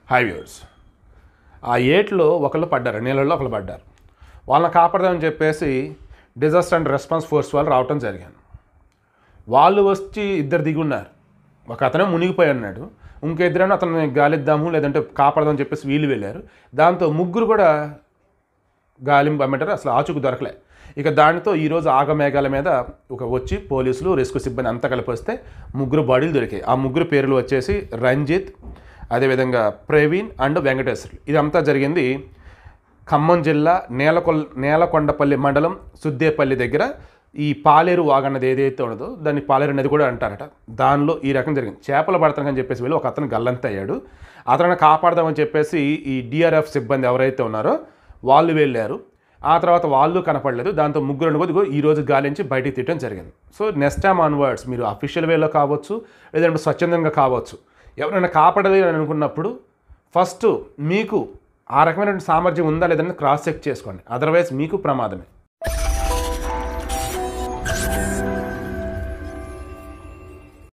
hi viewers ఆ ఏట్లో ఒకళ్ళు పడ్డారు నీళ్ళల్లో ఒకళ్ళు పడ్డారు వాళ్ళని కాపాడదామని చెప్పేసి డిజాస్టర్ అండ్ రెస్పాన్స్ ఫోర్స్ వాళ్ళు రావటం జరిగింది వాళ్ళు వచ్చి ఇద్దరు దిగి ఉన్నారు ఒక అతను మునిగిపోయి ఉన్నాడు ఇంక ఇద్దరైనా అతన్ని గాలిద్దాము లేదంటే కాపాడదామని చెప్పేసి వీళ్ళు వెళ్ళారు దాంతో ముగ్గురు కూడా గాలింపు అమ్మంటారు అసలు ఆచుకు దొరకలే ఇక దానితో ఈరోజు ఆగమేఘాల మీద ఒక వచ్చి పోలీసులు రెస్క్యూ సిబ్బంది అంతా కలిపి వస్తే ముగ్గురు బాడీలు దొరికాయి ఆ ముగ్గురు పేర్లు వచ్చేసి రంజిత్ అదేవిధంగా ప్రవీణ్ అండ్ వెంకటేశ్వర్లు ఇదంతా జరిగింది ఖమ్మం జిల్లా నేలకొల్ నేలకొండపల్లి మండలం సుద్దేపల్లి దగ్గర ఈ పాలేరు వాగన్నది ఏదైతే ఉన్నదో దాన్ని పాలేరు నది కూడా అంటారట దానిలో ఈ రకం జరిగింది చేపలు పడతానని చెప్పేసి వెళ్ళి ఒక అతను గల్లంత అయ్యాడు అతను కాపాడదామని చెప్పేసి ఈ డిఆర్ఎఫ్ సిబ్బంది ఎవరైతే ఉన్నారో వాళ్ళు వెళ్ళారు ఆ తర్వాత వాళ్ళు కనపడలేదు దాంతో ముగ్గురు కొద్దిగా ఈ రోజు గాలించి బయటికి తీయడం జరిగింది సో నెక్స్ట్ టైం ఆన్వర్డ్స్ మీరు అఫీషియల్ వేలో కావచ్చు లేదంటే స్వచ్ఛందంగా కావచ్చు ఎవరైనా కాపాడాలి అని అనుకున్నప్పుడు ఫస్ట్ మీకు ఆ రకమైనటువంటి సామర్థ్యం ఉందా లేదని క్రాస్ చెక్ చేసుకోండి అదర్వైజ్ మీకు ప్రమాదమే